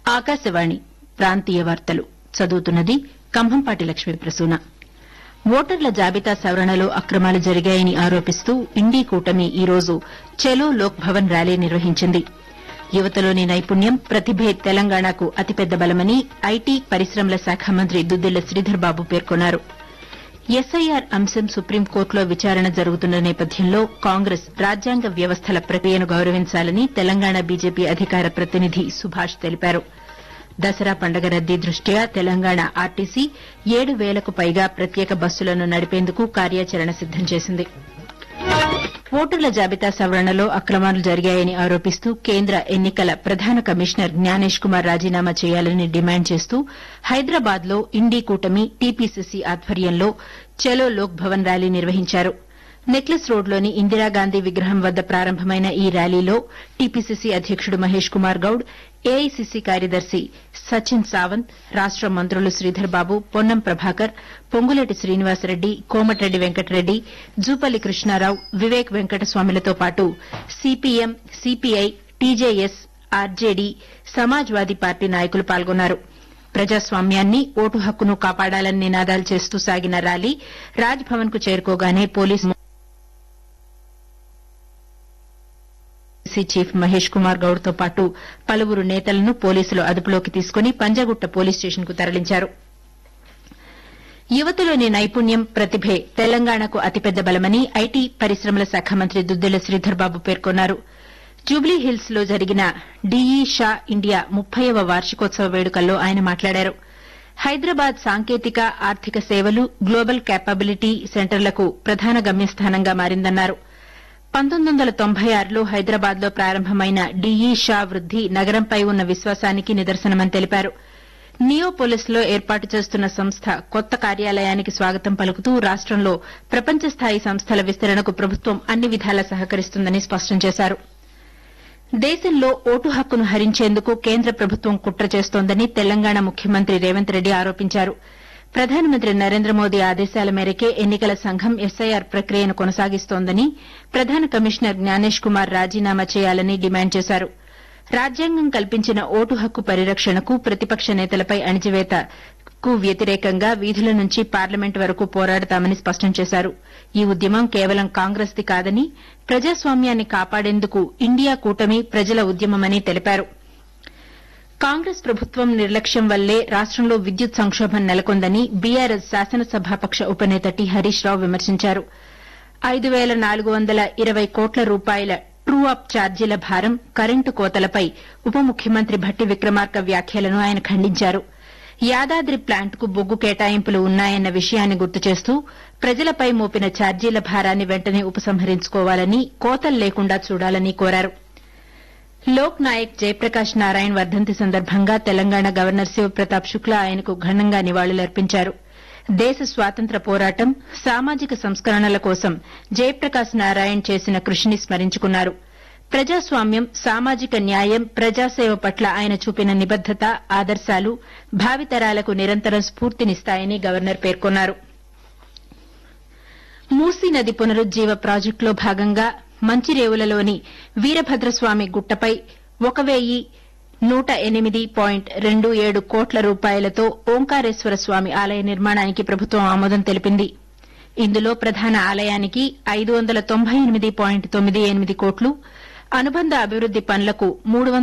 ఆకాశవాణి ప్రాంతీయ వార్తలు చదువుతున్నది కంభంపాటి లక్ష్మీ ప్రసూన ఓటర్ల జాబితా సవరణలో అక్రమాలు జరిగాయని ఆరోపిస్తూ ఇండీ కూటమి ఈ రోజు చలో లోక్ భవన్ ర్యాలీ నిర్వహించింది యువతలోని నైపుణ్యం ప్రతిభే తెలంగాణకు అతిపెద్ద బలమని ఐటీ పరిశ్రమల శాఖ మంత్రి దుద్దిళ్ల శ్రీధర్ బాబు పేర్కొన్నారు ఎస్ఐఆర్ అంశం సుప్రీంకోర్టులో విచారణ జరుగుతున్న నేపథ్యంలో కాంగ్రెస్ రాజ్యాంగ వ్యవస్థల ప్రక్రియను గౌరవించాలని తెలంగాణ బీజేపీ అధికార ప్రతినిధి సుభాష్ తెలిపారు దసరా పండగ రద్దీ దృష్ట్యా తెలంగాణ ఆర్టీసీ ఏడు వేలకు పైగా ప్రత్యేక బస్సులను నడిపేందుకు కార్యాచరణ సిద్దం చేసింది ఓటర్ల జాబితా సవరణలో అక్రమాలు జరిగాయని ఆరోపిస్తూ కేంద్ర ఎన్నికల ప్రధాన కమిషనర్ జ్ఞానేష్ కుమార్ రాజీనామా చేయాలని డిమాండ్ చేస్తూ హైదరాబాద్ లో ఇండీ కూటమి టీపీసీసీ ఆధ్వర్యంలో చలో లోక్ భవన్ ర్యాలీ నిర్వహించారు నెక్లెస్ రోడ్లోని ఇందిరాగాంధీ విగ్రహం వద్ద ప్రారంభమైన ఈ ర్యాలీలో టీపీసీసీ అధ్యకుడు మహేష్ కుమార్ గౌడ్ ఏఐసీసీ కార్యదర్శి సచిన్ సావంత్ రాష్ట మంత్రులు శ్రీధర్ బాబు పొన్నం ప్రభాకర్ పొంగులేటి శ్రీనివాసరెడ్డి కోమటిరెడ్డి వెంకటరెడ్డి జూపల్లి కృష్ణారావు వివేక్ వెంకటస్వామిలతో పాటు CPM CPI TJS RJD Samajwadi party నాయకులు పాల్గొన్నారు ప్రజాస్వామ్యాన్ని ఓటు హక్కును కాపాడాలని నినాదాలు చేస్తూ సాగిన ర్యాలీ రాజ్ భవన్ కు చేరుకోగానే పోలీసు సీ చీఫ్ మహేష్ కుమార్ గౌడ్ తో పాటు పలువురు నేతలను పోలీసులు అదుపులోకి తీసుకుని పంజాగుట్ట పోలీస్ స్టేషన్ కు తరలించారు యువతలోని నైపుణ్యం ప్రతిభే తెలంగాణకు అతిపెద్ద బలమని ఐటీ పరిశ్రమల శాఖ మంత్రి దుద్దిళ్ల శ్రీధర్ బాబు పేర్కొన్నారు జూబ్లీహిల్స్ లో జరిగిన డీఈ షా ఇండియా ముప్పైవ వార్షికోత్సవ వేడుకల్లో ఆయన మాట్లాడారు హైదరాబాద్ సాంకేతిక ఆర్థిక సేవలు గ్లోబల్ క్యాపబిలిటీ సెంటర్లకు ప్రధాన గమ్యస్థానంగా మారిందన్నారు పంతొమ్మిది వందల తొంభై ఆరులో హైదరాబాద్ లో ప్రారంభమైన డీఈ షా వృద్ది నగరంపై ఉన్న విశ్వాసానికి నిదర్శనమని తెలిపారు నియోపోలిస్ లో ఏర్పాటు చేస్తున్న సంస్థ కొత్త కార్యాలయానికి స్వాగతం పలుకుతూ రాష్టంలో ప్రపంచ స్థాయి సంస్థల విస్తరణకు ప్రభుత్వం అన్ని విధాలా సహకరిస్తుందని స్పష్టం చేశారు దేశంలో ఓటు హక్కును హరించేందుకు కేంద్ర ప్రభుత్వం కుట్ర చేస్తోందని తెలంగాణ ముఖ్యమంత్రి రేవంత్ రెడ్డి ఆరోపించారు ప్రధానమంత్రి నరేంద్ర మోదీ ఆదేశాల మేరకే ఎన్నికల సంఘం ఎస్ఐఆర్ ప్రక్రియను కొనసాగిస్తోందని ప్రధాన కమిషనర్ జ్ఞానేష్ కుమార్ రాజీనామా చేయాలని డిమాండ్ చేశారు రాజ్యాంగం కల్పించిన ఓటు హక్కు పరిరక్షణకు ప్రతిపక్ష నేతలపై అణిచివేతకు వ్యతిరేకంగా వీధుల నుంచి పార్లమెంట్ వరకు పోరాడతామని స్పష్టం చేశారు ఈ ఉద్యమం కేవలం కాంగ్రెస్ ది కాదని ప్రజాస్వామ్యాన్ని కాపాడేందుకు ఇండియా కూటమి ప్రజల ఉద్యమమని తెలిపారు కాంగ్రెస్ ప్రభుత్వం నిర్లక్ష్యం వల్లే రాష్టంలో విద్యుత్ సంక్షోభం నెలకొందని బీఆర్ఎస్ శాసనసభాపక్ష ఉపనేత టి హరీష్ రావు విమర్శించారు ఐదు పేల నాలుగు వందల ఇరవై కోట్ల రూపాయల ట్రూ అప్ ఛార్జీల భారం కరెంటు కోతలపై ఉప ముఖ్యమంత్రి భట్టి విక్రమార్క వ్యాఖ్యలను ఆయన ఖండించారు యాదాద్రి ప్లాంట్కు బొగ్గు కేటాయింపులు ఉన్నాయన్న విషయాన్ని గుర్తు చేస్తూ ప్రజలపై మోపిన ఛార్జీల భారాన్ని వెంటనే ఉపసంహరించుకోవాలని కోతలు లేకుండా చూడాలని కోరారు లోక్ నాయక్ జయప్రకాష్ నారాయణ్ వర్దంతి సందర్భంగా తెలంగాణ గవర్నర్ శివప్రతాప్ శుక్లా ఆయనకు ఘనంగా నివాళులర్పించారు దేశ స్వాతంత్ర పోరాటం సామాజిక సంస్కరణల కోసం జయప్రకాష్ నారాయణ్ చేసిన కృషిని స్మరించుకున్నారు ప్రజాస్వామ్యం సామాజిక న్యాయం ప్రజాసేవ పట్ల ఆయన చూపిన నిబద్దత ఆదర్శాలు భావితరాలకు నిరంతరం స్ఫూర్తినిస్తాయని గవర్నర్ పేర్కొన్నారు మూసీ నది పునరుజ్జీవ ప్రాజెక్టులో భాగంగా మంచిరేవులలోని వీరభద్రస్వామి గుట్టపై ఒక వెయ్యి నూట ఎనిమిది పాయింట్ రెండు ఏడు కోట్ల రూపాయలతో ఓంకారేశ్వర స్వామి ఆలయ నిర్మాణానికి ప్రభుత్వం ఆమోదం తెలిపింది ఇందులో ప్రధాన ఆలయానికి ఐదు వందల తొంభై ఎనిమిది పాయింట్ తొమ్మిది ఎనిమిది కోట్లు అనుబంధ అభివృద్ది పనులకు మూడు